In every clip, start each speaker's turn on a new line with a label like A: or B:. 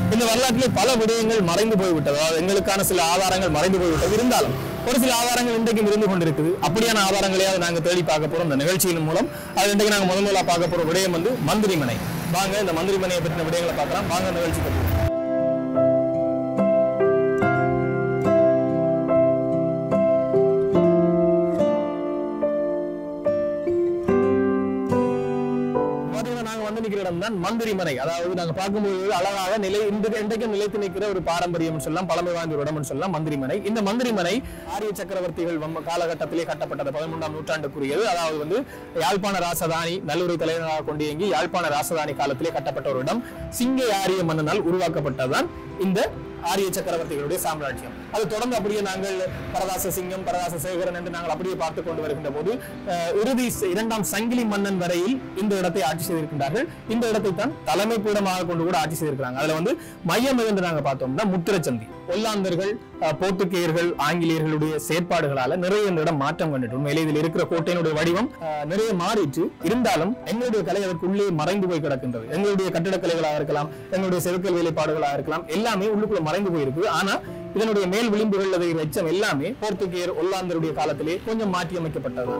A: இந்த வரலாற்றிலே பல விடயங்கள் மறைந்து போய்விட்டது அதாவது எங்களுக்கான சில ஆதாரங்கள் மறைந்து போய்விட்டது இருந்தாலும் ஒரு சில ஆதாரங்கள் இன்றைக்கும் இருந்து கொண்டிருக்குது அப்படியான ஆதாரங்களையாவது நாங்க தேடி பார்க்க போறோம் இந்த நிகழ்ச்சியின் மூலம் அது இன்றைக்கு நாங்க முதல் முதலா பார்க்க போற விடயம் வந்து மந்திரிமனை வாங்க இந்த மந்திரிமனையை பற்றின விடயங்களை பார்க்கலாம் வாங்க நிகழ்ச்சி பற்றி பாத்தீங்கன்னா நாங்க வந்து நிக்கிற இடம் தான் மந்திரிமனை அதாவது நாங்க பார்க்கும்போது அழகாக நிலை இந்த இன்றைக்கும் நிலைத்து நிற்கிற ஒரு பாரம்பரியம் சொல்லலாம் பழமை வாய்ந்த ஒரு இடம்னு சொல்லலாம் மந்திரிமனை இந்த மந்திரிமனை ஆரிய சக்கரவர்த்திகள் வம்ம காலகட்டத்திலே கட்டப்பட்டது பதிமூன்றாம் நூற்றாண்டுக்குரியது அதாவது வந்து யாழ்ப்பாண ராசதானி நல்லுரை தலைவராக கொண்டு இயங்கி யாழ்ப்பாண ராசதானி காலத்திலே கட்டப்பட்ட ஒரு இடம் சிங்க ஆரிய மன்னனால் உருவாக்கப்பட்டதுதான் இந்த ஆரிய சக்கரவர்த்திகளுடைய சாம்ராஜ்யம் அது தொடர்ந்து அப்படியே நாங்கள் பரதாச சிங்கம் பரதாச சேகரன் என்று நாங்கள் அப்படியே பார்த்து கொண்டு வருகின்ற போது அஹ், இறுதி ச- இரண்டாம் சங்கிலி மன்னன் வரையில் இந்த இடத்தை ஆட்சி செய்திருக்கின்றார்கள் இந்த இடத்தை தான் தலைமை பீடமாக கொண்டு கூட ஆட்சி செய்திருக்கிறாங்க அதுல வந்து மையம் எது என்று நாங்க பார்த்தோம்னா முத்திரச்சந்தி ஒல்லாந்தர்கள் அஹ், போர்த்துகேயர்கள் ஆங்கிலேயர்களுடைய செயற்பாடுகளால நிறைய இந்த இடம் மாற்றம் கண்டுட்டு உண்மையிலே இதில் இருக்கிற கோட்டையினுடைய வடிவம் அஹ், நிறைய மாறிட்டு இருந்தாலும் எங்களுடைய கலை அதற்குள்ளே மறைந்து போய் கிடக்கின்றது எங்களுடைய கட்டிடக்கலைகளாக இருக்கலாம் எங்களுடைய செதுக்கல் வேலைப்பாடுகளாக இருக்கலாம் எல்லாமே உள்ளுக்குள்ள மறைந்து போயிருக்கு ஆனா இதனுடைய மேல் விளிம்புகள் அதை எச்சம் எல்லாமே போர்த்துகேயர் ஒல்லாந்தருடைய காலத்திலே கொஞ்சம் மாற்றி அமைக்கப்பட்டது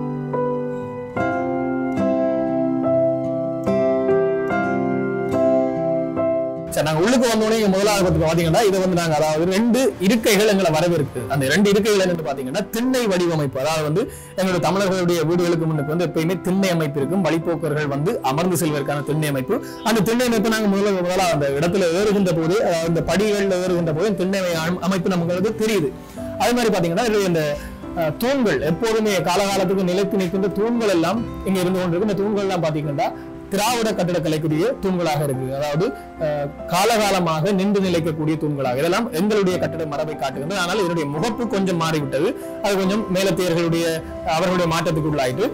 A: சரி நாங்க உள்ளுக்கு வந்தோடனே இங்க முதலாவது பத்தி பாத்தீங்கன்னா இது வந்து நாங்க அதாவது ரெண்டு இருக்கைகள் எங்களை வரவேற்கு அந்த ரெண்டு இருக்கைகள் என்னன்னு பாத்தீங்கன்னா திண்ணை வடிவமைப்பு அதாவது வந்து எங்களுடைய தமிழர்களுடைய வீடுகளுக்கு முன்னுக்கு வந்து எப்பயுமே திண்ணை அமைப்பு இருக்கும் வழிபோக்கர்கள் வந்து அமர்ந்து செல்வதற்கான திண்ணை அமைப்பு அந்த திண்ணை அமைப்பு நாங்க முதல்ல முதல்ல அந்த இடத்துல ஏறுகின்ற போது அதாவது இந்த படிகள்ல ஏறுகின்ற போது திண்ணை அமை- அமைப்பு நமக்கு தெரியுது அதே மாதிரி பாத்தீங்கன்னா இதுல இந்த அஹ், தூண்கள் எப்போதுமே காலகாலத்துக்கு நிலைத்து நிற்கின்ற தூண்கள் எல்லாம் இங்க இருந்து கொண்டிருக்கு இந்த தூண்கள் எல்லாம் பாத்தீங்கன்னா திராவிட கட்டிடக்கலைக்குரிய தூண்களாக இருக்கு அதாவது அஹ், காலகாலமாக நின்று நிலைக்கக்கூடிய தூண்களாக இதெல்லாம் எங்களுடைய கட்டிட மரபை காட்டுகின்றது ஆனால் இதனுடைய முகப்பு கொஞ்சம் மாறிவிட்டது அது கொஞ்சம் மேலத்தையர்களுடைய அவர்களுடைய மாற்றத்துக்கு உள்ளாயிட்டு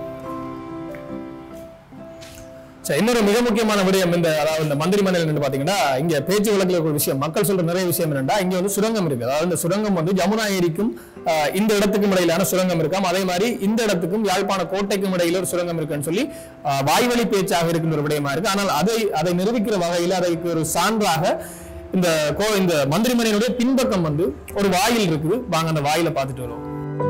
A: சரி, இன்னொரு மிக முக்கியமான விடயம் இந்த அதாவது இந்த மந்திரி மண்டலம் என்று பாத்தீங்கன்னா இங்க பேச்சு வழக்கில் இருக்கிற விஷயம் மக்கள் சொல்ற நிறைய விஷயம் என்னன்னா இங்க வந்து சுரங்கம் இருக்கு அதாவது இந்த சுரங்கம் வந்து ஜமுனா ஏரிக்கும் ஆஹ், இந்த இடத்துக்கும் இடையிலான சுரங்கம் இருக்காம் அதே மாதிரி இந்த இடத்துக்கும் யாழ்ப்பாண கோட்டைக்கும் இடையில ஒரு சுரங்கம் இருக்குன்னு சொல்லி ஆஹ், வாய்வழி பேச்சாக இருக்கின்ற ஒரு விடயமா இருக்கு ஆனால் அதை அதை நிரூபிக்கிற வகையில் அதற்கு ஒரு சான்றாக இந்த கோ இந்த மந்திரிமனையினுடைய பின்பக்கம் வந்து ஒரு வாயில் இருக்குது வாங்க அந்த வாயில பார்த்துட்டு வருவோம்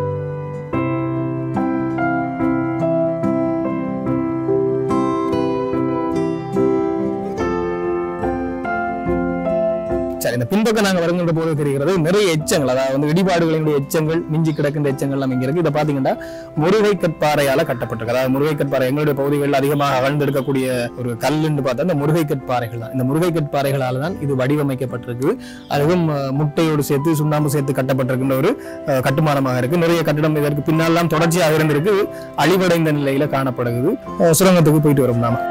A: சரி இந்த பின்பக்கம் நாங்க வருகின்ற போது தெரிகிறது நிறைய எச்சங்கள் அதாவது வந்து இடிபாடுகளினுடைய எச்சங்கள் மிஞ்சி கிடக்கின்ற எச்சங்கள் எல்லாம் இங்க இருக்கு இதை பாத்தீங்கன்னா முருகை கற்பாறையால கட்டப்பட்டிருக்கு அதாவது முருகை கற்பாறை எங்களுடைய பகுதிகளில் அதிகமாக அகழ்ந்தெடுக்கக்கூடிய ஒரு கல்லுன்னு பார்த்தா இந்த முருகை கற்பாறைகள் தான் இந்த முருகை கற்பாறைகளால தான் இது வடிவமைக்கப்பட்டிருக்கு அதுவும் அஹ், முட்டையோடு சேர்த்து சுண்ணாம்பு சேர்த்து கட்டப்பட்டிருக்கின்ற ஒரு அஹ், கட்டுமானமாக இருக்கு நிறைய கட்டிடம் இதற்கு பின்னாலாம் தொடர்ச்சியாக இருந்திருக்கு அழிவடைந்த நிலையில காணப்படுகிறது அஹ், சுரங்கத்துக்கு போயிட்டு வரும் நாம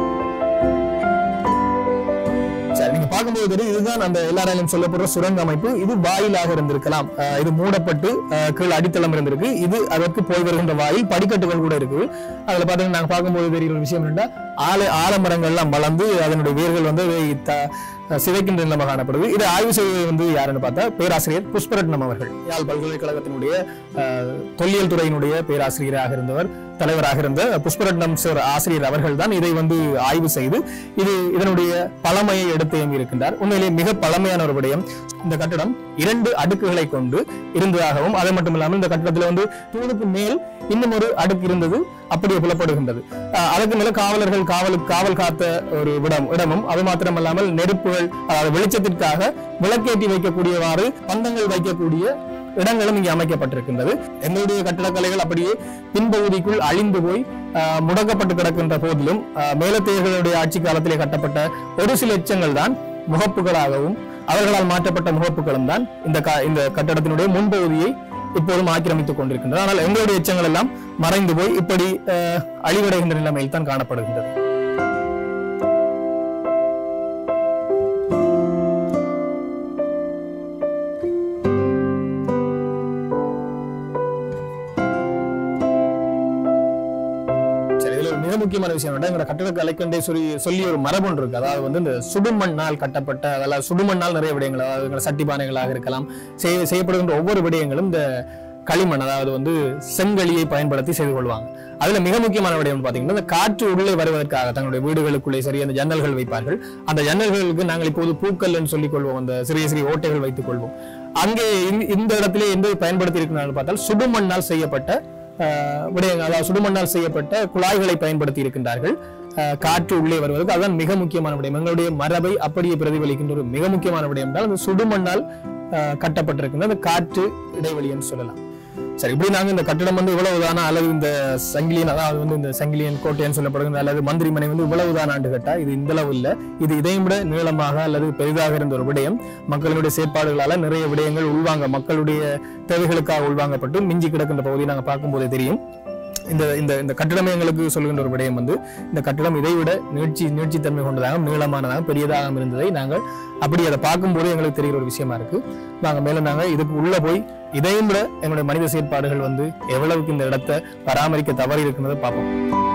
A: சரி நீங்க பார்க்கும்போது தெரியும் இதுதான் அந்த எல்லாராலையும் சொல்லப்படுற சுரங்க அமைப்பு இது வாயிலாக இருந்திருக்கலாம் அஹ் இது மூடப்பட்டு அஹ் கீழ் அடித்தளம் இருந்திருக்கு இது அதற்கு போய் வருகின்ற வாயில் படிக்கட்டுகள் கூட இருக்கு அதுல பாத்தீங்கன்னா நாங்க பார்க்கும்போது தெரிகிற ஒரு விஷயம் என்னன்னா ஆல ஆலமரங்கள் எல்லாம் வளர்ந்து அதனுடைய வேர்கள் வந்து அதை த- சிதைக்கின்ற நிலைமை காணப்படுது இதை ஆய்வு செய்வது வந்து யாருன்னு பார்த்தா பேராசிரியர் புஷ்பரட்னம் அவர்கள் யாழ் பல்கலைக்கழகத்தினுடைய அஹ், தொல்லியல் துறையினுடைய பேராசிரியராக இருந்தவர் தலைவராக இருந்த புஷ்பரட்னம் சார் ஆசிரியர் அவர்கள் தான் இதை வந்து ஆய்வு செய்து இது இதனுடைய பழமையை எடுத்து இருக்கின்றார் உண்மையிலேயே மிக பழமையான ஒரு விடயம் இந்த கட்டடம் இரண்டு அடுக்குகளை கொண்டு இருந்ததாகவும் அது மட்டும் இல்லாமல் இந்த கட்டடத்துல வந்து தூணுக்கு மேல் இன்னும் ஒரு அடுக்கு இருந்தது அப்படியே புலப்படுகின்றது அஹ் அதுக்கு மேல காவலர்கள் காவலுக்கு காவல் காத்த ஒரு இடம் இடமும் அது மாத்திரமல்லாமல் நெருப்புகள் அதாவது வெளிச்சத்திற்காக விளக்கேற்றி வைக்கக்கூடியவாறு பந்தங்கள் வைக்கக்கூடிய இடங்களும் இங்கே அமைக்கப்பட்டிருக்கின்றது எங்களுடைய கட்டடக்கலைகள் அப்படியே பின்பகுதிக்குள் அழிந்து போய் ஆஹ், முடக்கப்பட்டு கிடக்கின்ற போதிலும் ஆஹ், மேலத்தையர்களுடைய ஆட்சி காலத்திலே கட்டப்பட்ட ஒரு சில எச்சங்கள் தான் முகப்புகளாகவும் அவர்களால் மாற்றப்பட்ட முகப்புகளும் தான் இந்த க- இந்த கட்டடத்தினுடைய முன்பகுதியை இப்போதும் ஆக்கிரமித்துக் கொண்டிருக்கின்றது ஆனால் எங்களுடைய எச்சங்கள் எல்லாம் மறைந்து போய் இப்படி ஆஹ், அழிவடைகின்ற நிலைமையில் தான் காணப்படுகின்றது சரி இதுல ஒரு மிக முக்கியமான விஷயம் என்னன்னா எங்களோட கட்டட கலைக்கண்டே சொல்லி சொல்லி ஒரு மரபு ஒன்று இருக்கு அதாவது வந்து இந்த சுடுமண்ணால் கட்டப்பட்ட அதெல்லாம் சுடுமண்ணால் நிறைய விடயங்கள் அதாவது எங்களோட சட்டி பானைகளாக இருக்கலாம் செய்ய செய்யப்படுகின்ற ஒவ்வொரு விடயங்களும் இந்த களிமண் அதாவது வந்து செங்கலியை பயன்படுத்தி செய்து கொள்வாங்க அதுல மிக முக்கியமான விடயம் பாத்தீங்கன்னா இந்த காற்று உள்ளே வருவதற்காக தங்களுடைய வீடுகளுக்குள்ளே சரி அந்த ஜன்னல்கள் வைப்பார்கள் அந்த ஜன்னல்களுக்கு நாங்கள் இப்போது பூக்கல்னு சொல்லிக் கொள்வோம் அந்த சிறிய சிறிய ஓட்டைகள் வைத்துக் கொள்வோம் அங்கே இந்த- இந்த இடத்திலே எந்த பயன்படுத்தி இருக்கிறார்கள் பார்த்தால் சுடுமண்ணால் செய்யப்பட்ட ஆஹ், விடயங்கள் அதாவது சுடுமண்ணால் செய்யப்பட்ட குழாய்களை பயன்படுத்தி இருக்கின்றார்கள் ஆஹ், காற்று உள்ளே வருவதற்கு அதுதான் மிக முக்கியமான விடயம் எங்களுடைய மரபை அப்படியே பிரதிபலிக்கின்ற ஒரு மிக முக்கியமான விடயம் என்றால் அந்த சுடுமண்ணால் ஆஹ், கட்டப்பட்டிருக்கின்ற அந்த காற்று இடைவெளின்னு சொல்லலாம் சரி இப்படி நாங்க இந்த கட்டிடம் வந்து இவ்வளவுதானா அல்லது இந்த சங்கிலியன் அதாவது வந்து இந்த சங்கிலியன் கோட்டைன்னு சொல்லப்படுகிற அல்லது மந்திரி மனை வந்து இவ்வளவுதான் ஆண்டு கேட்டா இது இந்த அளவு இல்ல இது இதையும் விட நீளமாக அல்லது பெரிதாக இருந்த ஒரு விடயம் மக்களுடைய செயற்பாடுகளால நிறைய விடயங்கள் உள்வாங்க மக்களுடைய தேவைகளுக்காக உள்வாங்கப்பட்டு மிஞ்சி கிடக்கின்ற பகுதியை நாங்க பார்க்கும்போதே தெரியும் இந்த இந்த இந்த கட்டிடமே எங்களுக்கு சொல்லுகின்ற ஒரு விடயம் வந்து இந்த கட்டிடம் இதை விட நீட்சி நீட்சித்தன்மை கொண்டதாகவும் நீளமானதாகவும் பெரியதாகவும் இருந்ததை நாங்கள் அப்படி அதை பார்க்கும்போது எங்களுக்கு தெரிகிற ஒரு விஷயமா இருக்கு நாங்க மேல நாங்க இதுக்கு உள்ள போய் இதையும் விட எங்களுடைய மனித செயற்பாடுகள் வந்து எவ்வளவுக்கு இந்த இடத்தை பராமரிக்க தவறி இருக்குன்றதை பார்ப்போம்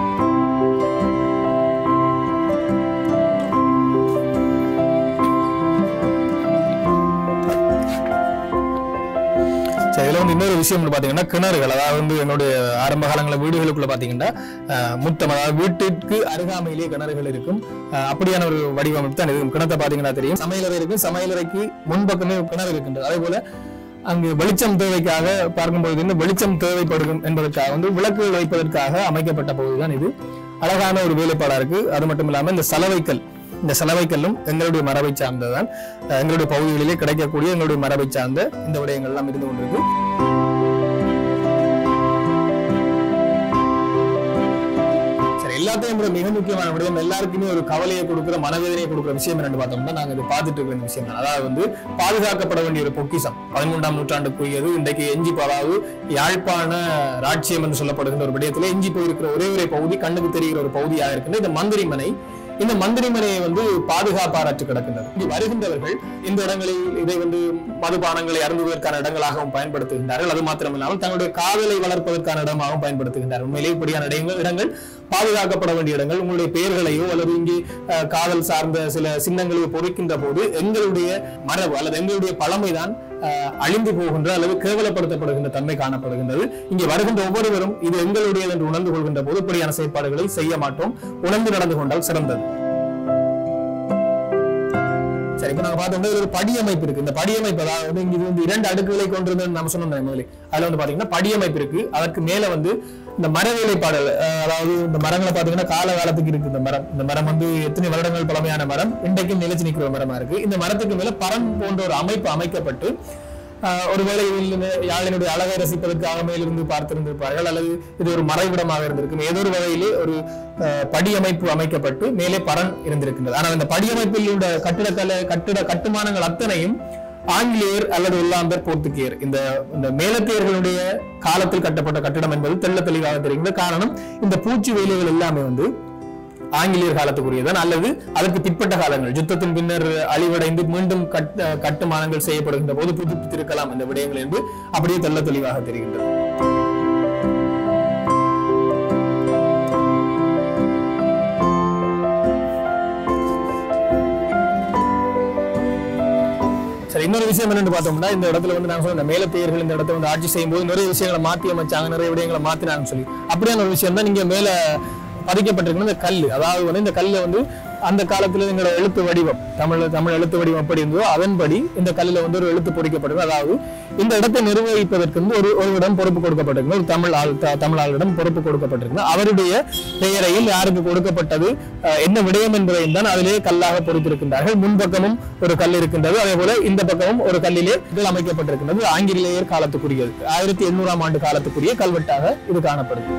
A: சரி இதுல வந்து இன்னொரு விஷயம் வந்து பாத்தீங்கன்னா கிணறுகள் அதாவது வந்து என்னுடைய ஆரம்ப காலங்களில் வீடுகளுக்குள்ள பாத்தீங்கன்னா அஹ், முத்தம் அதாவது வீட்டிற்கு அருகாமையிலேயே கிணறுகள் இருக்கும் அஹ், அப்படியான ஒரு வடிவமைப்பு தான் இருக்கும் கிணத்தை பாத்தீங்கன்னா தெரியும் சமையலறை இருக்கும் சமையலறைக்கு முன்பக்கமே ஒரு கிணறு இருக்கின்றது அதே போல அங்கு வெளிச்சம் தேவைக்காக பார்க்கும்போது இன்னும் வெளிச்சம் தேவைப்படும் என்பதற்காக வந்து விளக்குகள் வைப்பதற்காக அமைக்கப்பட்ட பகுதிதான் இது அழகான ஒரு வேலைப்பாடா இருக்கு அது மட்டும் இல்லாம இந்த சலவைக்கல் இந்த சலவைக்கல்லும் எங்களுடைய மரபை சார்ந்ததுதான் அஹ் எங்களுடைய பகுதிகளிலே கிடைக்கக்கூடிய எங்களுடைய மரபை சார்ந்த இந்த விடயங்கள் எல்லாம் இருந்து கொண்டிருக்கு சரி எல்லாத்தையும் விட மிக முக்கியமான விடயம் எல்லாருக்குமே ஒரு கவலையை கொடுக்குற மனவேதனையை கொடுக்குற விஷயம் என்னன்னு பார்த்தோம்னா நாங்க இது பார்த்துட்டு இருக்கிற இந்த விஷயம் தான் அதாவது வந்து பாதுகாக்கப்பட வேண்டிய ஒரு பொக்கிஷம் பதிமூன்றாம் நூற்றாண்டுக்குரியது இன்றைக்கு எஞ்சி போ- அதாவது யாழ்ப்பாண ராட்சியம் என்று சொல்லப்படுகின்ற ஒரு விடயத்துல எஞ்சி போயிருக்கிற ஒரே ஒரு பகுதி கண்ணுக்கு தெரிகிற ஒரு பகுதியாக இருக்கின்ற இந்த மந்திரிமனை இந்த மந்திரிமனையை வந்து பாதுகாப்பாரற்று கிடக்கின்றது இங்கு வருகின்றவர்கள் இந்த இடங்களில் இதை வந்து மதுபானங்களை அருந்துவதற்கான இடங்களாகவும் பயன்படுத்துகின்றார்கள் அது மாத்திரமில்லாமல் தங்களுடைய காதலை வளர்ப்பதற்கான இடமாகவும் பயன்படுத்துகின்றார்கள் உண்மையிலேயே இப்படியான இடங்கள் இடங்கள் பாதுகாக்கப்பட வேண்டிய இடங்கள் உங்களுடைய பெயர்களையோ அல்லது இங்கே அஹ், காதல் சார்ந்த சில சின்னங்களையோ பொறிக்கின்ற போது எங்களுடைய மரபு அல்லது எங்களுடைய பழமைதான் அஹ், அழிந்து போகின்ற அல்லது கேவலப்படுத்தப்படுகின்ற தன்மை காணப்படுகின்றது இங்கே வருகின்ற ஒவ்வொருவரும் இது எங்களுடையது என்று உணர்ந்து கொள்கின்ற போது இப்படியான செயற்பாடுகளை செய்ய மாட்டோம் உணர்ந்து நடந்து கொண்டால் சிறந்தது சரி இப்ப நாங்க பார்த்தோம்னா இதுல ஒரு படியமைப்பு இருக்கு இந்த படியமைப்பு அதாவது இங்க இது வந்து இரண்டு அடுக்குகளை கொண்டிருந்தது நம்ம சொன்னோம் தானே முதல்ல அதுல வந்து பாத்தீங்கன்னா படியமைப்பு இருக்கு அதற்கு மேல வந்து இந்த மர வேலைப்பாடல் அஹ், அதாவது இந்த மரங்களை பாத்தீங்கன்னா கால காலத்துக்கு இருக்கு இந்த மரம் இந்த மரம் வந்து எத்தனை வருடங்கள் பழமையான மரம் இன்றைக்கும் நிலைச்சு நிற்கிற ஒரு மரமா இருக்கு இந்த மரத்துக்கு மேல பரம் போன்ற ஒரு அமைப்பு அமைக்கப்பட்டு ஆஹ் ஒருவேளை இதில் யாழினுடைய அழகை ரசிப்பதற்காக மேலிருந்து பார்த்திருந்திருப்பார்கள் அல்லது இது ஒரு மறைவிடமாக இருந்திருக்கும் ஏதோ ஒரு வகையிலே ஒரு ஆஹ், படியமைப்பு அமைக்கப்பட்டு மேலே பரன் இருந்திருக்கின்றது ஆனால் இந்த படியமைப்பில் உள்ள கட்டிடக்கலை கட்டிட கட்டுமானங்கள் அத்தனையும் ஆங்கிலேயர் அல்லது உள்ளாந்தர் போர்த்துகேயர் இந்த இந்த மேலத்தியர்களுடைய காலத்தில் கட்டப்பட்ட கட்டிடம் என்பது தெள்ள தெளிவாக தெரிகிறது காரணம் இந்த பூச்சி வேலைகள் எல்லாமே வந்து ஆங்கிலேயர் காலத்துக்குரியதான் அல்லது அதற்கு பிற்பட்ட காலங்கள் யுத்தத்தின் பின்னர் அழிவடைந்து மீண்டும் கட் கட்டுமானங்கள் செய்யப்படுகின்ற போது புதுப்பித்திருக்கலாம் இந்த விடயங்கள் என்று அப்படியே தெள்ள தெளிவாக தெரிகின்றது சரி இன்னொரு விஷயம் என்னன்னு பார்த்தோம்னா இந்த இடத்துல வந்து நான் சொன்ன மேலத்தையர்கள் இந்த இடத்தை வந்து ஆட்சி செய்யும்போது நிறைய விஷயங்களை மாத்தி அமைச்சாங்க நிறைய விடயங்களை மாத்தினாங்கன்னு சொல்லி அப்படியான ஒரு விஷயம் தான் நீங்க மேல பதிக்கப்பட்டிருக்கிற இந்த கல் அதாவது வந்து இந்த கல்லை வந்து அந்த காலத்துல எங்களோட எழுத்து வடிவம் தமிழ் தமிழ் எழுத்து வடிவம் எப்படி இருந்ததோ அதன்படி இந்த கல்லில் வந்து ஒரு எழுத்து பொறிக்கப்பட்டது அதாவது இந்த இடத்தை நிர்வகிப்பதற்கு வந்து ஒரு ஒரு இடம் பொறுப்பு கொடுக்கப்பட்டிருக்கு ஒரு தமிழ் ஆள் த- தமிழ் ஆளிடம் பொறுப்பு கொடுக்கப்பட்டிருக்கு அவருடைய பெயரையில் யாருக்கு கொடுக்கப்பட்டது அஹ், என்ன விடயம் என்பதையும் தான் அதிலே கல்லாக பொறித்திருக்கின்றார்கள் முன்பக்கமும் ஒரு கல் இருக்கின்றது அதே போல இந்த பக்கமும் ஒரு கல்லிலே இது அமைக்கப்பட்டிருக்கின்றது ஆங்கிலேயர் காலத்துக்குரியது ஆயிரத்தி எண்ணூறாம் ஆண்டு காலத்துக்குரிய கல்வெட்டாக இது காணப்படுது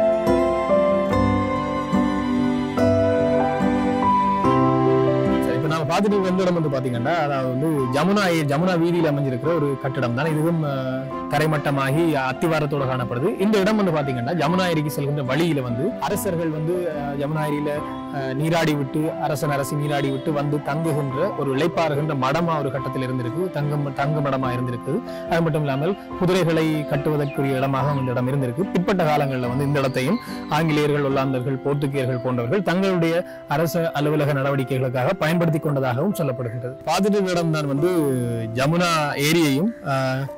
A: சரி, இப்ப நாம பார்த்துட்டு இருக்க எந்த இடம் வந்து பாத்தீங்கன்னா அதாவது வந்து ஜமுனா ஜமுனா வீதியில் அமைஞ்சிருக்கிற ஒரு கட்டிடம் தான் இதுவும் அஹ், தரைமட்டமாகி அத்திவாரத்தோட காணப்படுது இந்த இடம் வந்து பாத்தீங்கன்னா ஜமுனா ஏரிக்கு செல்கின்ற வழியில வந்து அரசர்கள் வந்து அஹ், ஜமுனா ஏரியில அஹ், நீராடி விட்டு அரசன் அரசி நீராடி விட்டு வந்து தங்குகின்ற ஒரு இளைப்பாறுகின்ற மடமா ஒரு கட்டத்தில் இருந்திருக்கு தங்கம் தங்க மடமா இருந்திருக்கு அது மட்டும் இல்லாமல் குதிரைகளை கட்டுவதற்குரிய இடமாக இந்த இடம் இருந்திருக்கு பிற்பட்ட காலங்களில் வந்து இந்த இடத்தையும் ஆங்கிலேயர்கள் ஒல்லாந்தர்கள் போர்த்துகேயர்கள் போன்றவர்கள் தங்களுடைய அரச அலுவலக நடவடிக்கைகளுக்காக பயன்படுத்தி கொண்டதாகவும் சொல்லப்படுகின்றது பாதிட்டு இடம் தான் வந்து ஜமுனா ஏரியையும் ஆஹ்,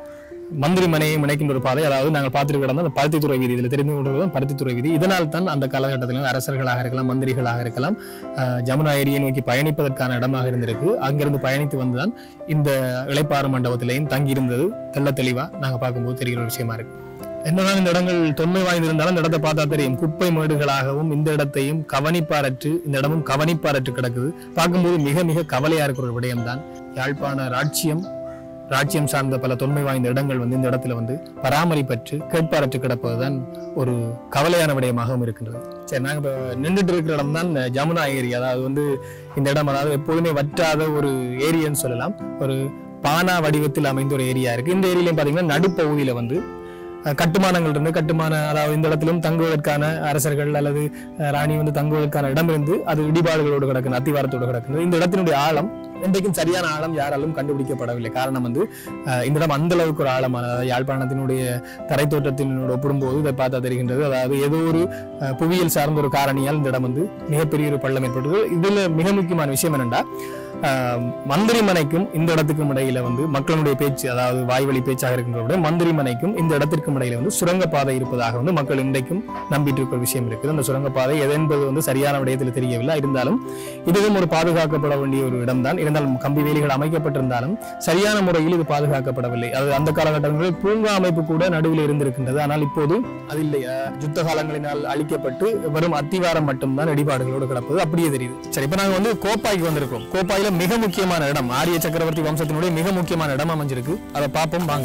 A: மந்திரி மனையை இணைக்கின்ற ஒரு பாதை அதாவது நாங்கள் பார்த்துட்டு கிடந்த அந்த பருத்தித்துறை வீதி இதில் தெரிந்து கொண்டிருப்பது பருத்தித்துறை வீதி இதனால் தான் அந்த காலகட்டத்தில் அரசர்களாக இருக்கலாம் மந்திரிகளாக இருக்கலாம் அஹ், ஜமுனா ஏரியை நோக்கி பயணிப்பதற்கான இடமாக இருந்திருக்கு அங்கிருந்து பயணித்து வந்துதான் இந்த இளைப்பாறு மண்டபத்திலையும் தங்கியிருந்தது தெள்ள தெளிவா நாங்க பார்க்கும்போது தெரிகிற ஒரு விஷயமா இருக்கு என்னதான் இந்த இடங்கள் தொன்மை வாய்ந்திருந்தாலும் இந்த இடத்தை பார்த்தா தெரியும் குப்பை மேடுகளாகவும் இந்த இடத்தையும் கவனிப்பாரற்று இந்த இடமும் கவனிப்பாரற்று கிடக்குது பார்க்கும்போது மிக மிக கவலையா இருக்கிற ஒரு விடயம்தான் யாழ்ப்பாண ராட்சியம் ராஜ்யம் சார்ந்த பல தொன்மை வாய்ந்த இடங்கள் வந்து இந்த இடத்துல வந்து பராமரிப்பற்று கேட்பாரற்று கிடப்பதுதான் ஒரு கவலையான விடயமாகவும் இருக்கின்றது சரி நாங்கள் இப்போ நின்றுட்டு இருக்கிற இடம் தான் ஜமுனா ஏரி அதாவது வந்து இந்த இடம் அதாவது எப்போதுமே வற்றாத ஒரு ஏரியான்னு சொல்லலாம் ஒரு பானா வடிவத்தில் அமைந்த ஒரு ஏரியா இருக்கு இந்த ஏரியிலையும் பார்த்தீங்கன்னா நடுப்பகுதியில் வந்து அஹ், கட்டுமானங்கள் இருந்து கட்டுமான அதாவது இந்த இடத்திலும் தங்குவதற்கான அரசர்கள் அல்லது அஹ், ராணி வந்து தங்குவதற்கான இடம் இருந்து அது இடிபாடுகளோடு கிடக்குது அத்திவாரத்தோடு கிடக்குது இந்த இடத்தினுடைய ஆழம் இன்றைக்கும் சரியான ஆழம் யாராலும் கண்டுபிடிக்கப்படவில்லை காரணம் வந்து அஹ், இந்த இடம் அந்த அளவுக்கு ஒரு ஆழமான அதாவது யாழ்ப்பாணத்தினுடைய தரைத்தோற்றத்தினோடு ஒப்பிடும்போது இதை பார்த்தா தெரிகின்றது அதாவது ஏதோ ஒரு அஹ், புவியியல் சார்ந்த ஒரு காரணியால் இந்த இடம் வந்து மிகப்பெரிய ஒரு பள்ளம் ஏற்பட்டது இதுல மிக முக்கியமான விஷயம் என்னென்னா மந்திரி மனைக்கும் இந்த இடத்துக்கும் இடையில வந்து மக்களுடைய பேச்சு அதாவது வாய்வழி பேச்சாக இருக்கின்ற விட மந்திரி மனைக்கும் இந்த இடத்திற்கும் இடையில வந்து சுரங்கப்பாதை இருப்பதாக வந்து மக்கள் இன்றைக்கும் நம்பிட்டு இருக்கிற விஷயம் இருக்குது அந்த சுரங்கப்பாதை எது என்பது வந்து சரியான விடயத்தில் தெரியவில்லை இருந்தாலும் இதுவும் ஒரு பாதுகாக்கப்பட வேண்டிய ஒரு இடம்தான் இருந்தாலும் கம்பி வேலிகள் அமைக்கப்பட்டிருந்தாலும் சரியான முறையில் இது பாதுகாக்கப்படவில்லை அது அந்த காலகட்டங்களில் பூங்கா அமைப்பு கூட நடுவில் இருந்திருக்கின்றது ஆனால் இப்போது அது இல்லை அஹ், யுத்த காலங்களினால் அழிக்கப்பட்டு வெறும் அத்திவாரம் மட்டும்தான் இடிபாடுகளோடு கிடப்பது அப்படியே தெரியுது சரி இப்போ நாங்கள் வந்து கோப்பாய்க்கு வந்திருக்கோம் கோப்பாயில மிக முக்கியமான இடம் ஆரிய சக்கரவர்த்தி வம்சத்தினுடைய மிக முக்கியமான இடம் அமைஞ்சிருக்கு அதை பார்ப்போம் வாங்க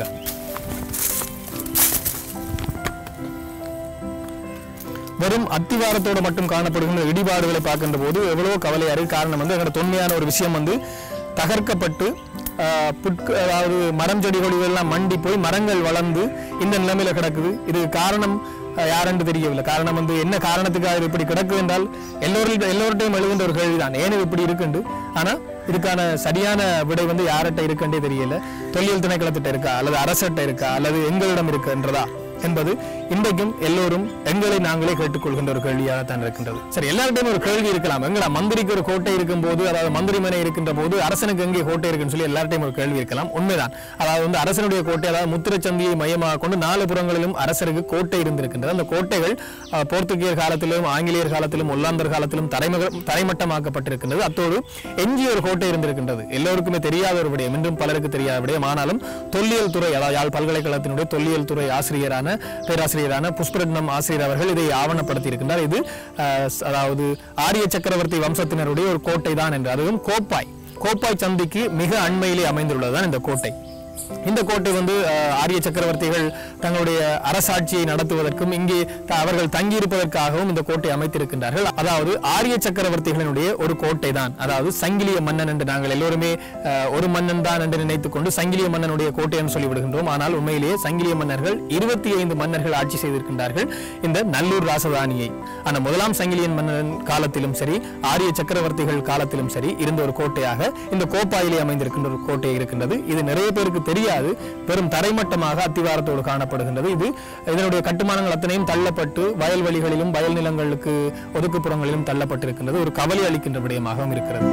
A: வெறும் அத்திவாரத்தோட மட்டும் காணப்படுகின்ற இடிபாடுகளை பார்க்கின்ற போது எவ்வளவோ கவலையா இருக்கு காரணம் வந்து எங்களோட தொன்மையான ஒரு விஷயம் வந்து தகர்க்கப்பட்டு ஆஹ், புட்கு அதாவது மரம் செடி கொடிகள்லாம் மண்டி போய் மரங்கள் வளர்ந்து இந்த நிலைமையில கிடக்குது இது காரணம் ஆஹ், யாரென்று தெரியவில்லை காரணம் வந்து என்ன காரணத்துக்காக இது இப்படி கிடக்கு என்றால் எல்லோரும் எல்லோர்ட்டையும் எழுகின்ற ஒரு கேள்விதான் ஏன் இது இப்படி இருக்குண்டு ஆனா இதுக்கான சரியான விடை வந்து யார்கிட்ட இருக்குன்றே தெரியல தொல்லியல் திணைக்களத்திட்ட இருக்கா அல்லது அரசட்ட இருக்கா அல்லது எங்களிடம் இருக்குன்றதா என்பது இன்றைக்கும் எல்லோரும் எங்களை நாங்களே கேட்டுக்கொள்கின்ற ஒரு கேள்வியாக தான் இருக்கின்றது சரி எல்லார்ட்டையும் ஒரு கேள்வி இருக்கலாம் எங்களா மந்திரிக்கு ஒரு கோட்டை இருக்கும் போது அதாவது மந்திரி மனை இருக்கின்ற போது அரசனுக்கு எங்கே கோட்டை இருக்குன்னு சொல்லி எல்லார்ட்டையும் ஒரு கேள்வி இருக்கலாம் உண்மைதான் அதாவது வந்து அரசனுடைய கோட்டை அதாவது முத்திரச்சந்தியை மையமாக கொண்டு நாலு புறங்களிலும் அரசருக்கு கோட்டை இருந்திருக்கின்றது அந்த கோட்டைகள் அஹ், போர்த்துகீயர் காலத்திலும் ஆங்கிலேயர் காலத்திலும் ஒல்லாந்தர் காலத்திலும் தரைமக தரைமட்டமாக்கப்பட்டிருக்கின்றது அத்தோடு எஞ்சிய ஒரு கோட்டை இருந்திருக்கின்றது எல்லோருக்குமே தெரியாத ஒரு விடயம் இன்றும் பலருக்கு தெரியாத விடயம் ஆனாலும் தொல்லியல் துறை அதாவது யாழ் பல்கலைக்கழகத்தினுடைய தொல்லியல் துறை ஆசிரியரான பேராசிரியரான புஷ்பரத்னம் ஆசிரியர் அவர்கள் இதை ஆவணப்படுத்தி இருக்கின்றார் இது அஹ், ஸ்- அதாவது ஆரிய சக்கரவர்த்தி வம்சத்தினருடைய ஒரு கோட்டை தான் என்று அதுவும் கோப்பாய் கோப்பாய் சந்திக்கு மிக அண்மையிலே அமைந்துள்ளதுதான் இந்த கோட்டை இந்த கோட்டை வந்து அஹ், ஆரிய சக்கரவர்த்திகள் தங்களுடைய அரசாட்சியை நடத்துவதற்கும் இங்கே த- அவர்கள் தங்கியிருப்பதற்காகவும் இந்த கோட்டை அமைத்திருக்கின்றார்கள் அதாவது ஆரிய சக்கரவர்த்திகளினுடைய ஒரு கோட்டை தான் அதாவது சங்கிலிய மன்னன் என்று நாங்கள் எல்லோருமே அஹ், ஒரு மன்னன் தான் என்று நினைத்துக் கொண்டு சங்கிலிய மன்னனுடைய கோட்டை என்று சொல்லிவிடுகின்றோம் ஆனால் உண்மையிலேயே சங்கிலிய மன்னர்கள் இருபத்தி ஐந்து மன்னர்கள் ஆட்சி செய்திருக்கின்றார்கள் இந்த நல்லூர் ராசதானியை அந்த முதலாம் சங்கிலியன் மன்னன் காலத்திலும் சரி ஆரிய சக்கரவர்த்திகள் காலத்திலும் சரி இருந்த ஒரு கோட்டையாக இந்த கோப்பாயிலே அமைந்திருக்கின்ற ஒரு கோட்டை இருக்கின்றது இது நிறைய பேருக்கு தெரியாது பெரும் தரைமட்டமாக அத்திவாரத்தோடு காணப்படுகின்றது இது இதனுடைய கட்டுமானங்கள் அத்தனையும் தள்ளப்பட்டு வயல்வெளிகளிலும் வயல் நிலங்களுக்கு ஒதுக்குப்புறங்களிலும் தள்ளப்பட்டிருக்கின்றது ஒரு கவலை அளிக்கின்ற விடயமாகவும் இருக்கிறது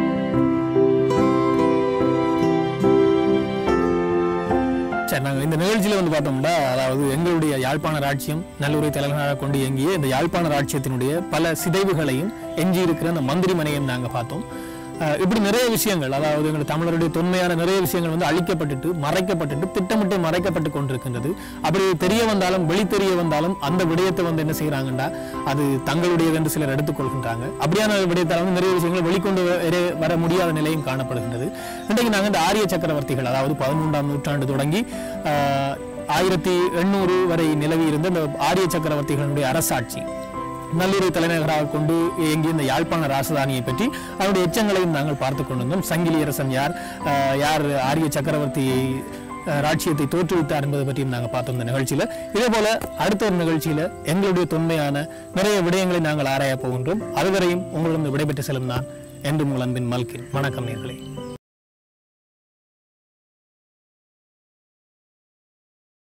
A: சரி நாங்கள் இந்த நிகழ்ச்சியில் வந்து பார்த்தோம்னா அதாவது எங்களுடைய யாழ்ப்பாண ராட்சியம் நல்லூரை தலைநகராக கொண்டு இயங்கிய இந்த யாழ்ப்பாண ராட்சியத்தினுடைய பல சிதைவுகளையும் எஞ்சி இருக்கிற அந்த மந்திரி மனையும் நாங்கள் பார்த்தோம் அஹ் இப்படி நிறைய விஷயங்கள் அதாவது எங்கள் தமிழருடைய தொன்மையான நிறைய விஷயங்கள் வந்து அழிக்கப்பட்டுட்டு மறைக்கப்பட்டுட்டு திட்டமிட்டு மறைக்கப்பட்டு கொண்டிருக்கின்றது அப்படி தெரிய வந்தாலும் வெளி தெரிய வந்தாலும் அந்த விடயத்தை வந்து என்ன செய்கிறாங்கன்னா அது தங்களுடையது என்று சிலர் எடுத்துக்கொள்கின்றாங்க அப்படியான விடயத்தால் வந்து நிறைய விஷயங்கள் வெளிக்கொண்டு வர- வர முடியாத நிலையும் காணப்படுகின்றது இன்றைக்கு நாங்கள் இந்த ஆரிய சக்கரவர்த்திகள் அதாவது பதிமூன்றாம் நூற்றாண்டு தொடங்கி ஆஹ், ஆயிரத்தி எண்ணூறு வரை நிலவி இருந்த இந்த ஆரிய சக்கரவர்த்திகளுடைய அரசாட்சி நல்லூரை தலைநகராக கொண்டு இயங்கிய இந்த யாழ்ப்பாண ராசதானியை பற்றி அவருடைய எச்சங்களையும் நாங்கள் பார்த்து கொண்டிருந்தோம் சங்கிலி அரசன் யார் ஆஹ், யார் ஆரிய சக்கரவர்த்தியை ஆஹ், ராஜ்யத்தை தோற்றுவித்தார் என்பதை பற்றியும் நாங்கள் பார்த்தோம் இந்த நிகழ்ச்சியில் இதே போல அடுத்த ஒரு நிகழ்ச்சியில் எங்களுடைய தொன்மையான நிறைய விடயங்களை நாங்கள் ஆராயப் போகின்றோம் அதுவரையும் உங்களிடம் விடைபெற்று செல்லும் நான் என்று உங்கள் அன்பின் மல்கின் வணக்கம் நேர்களே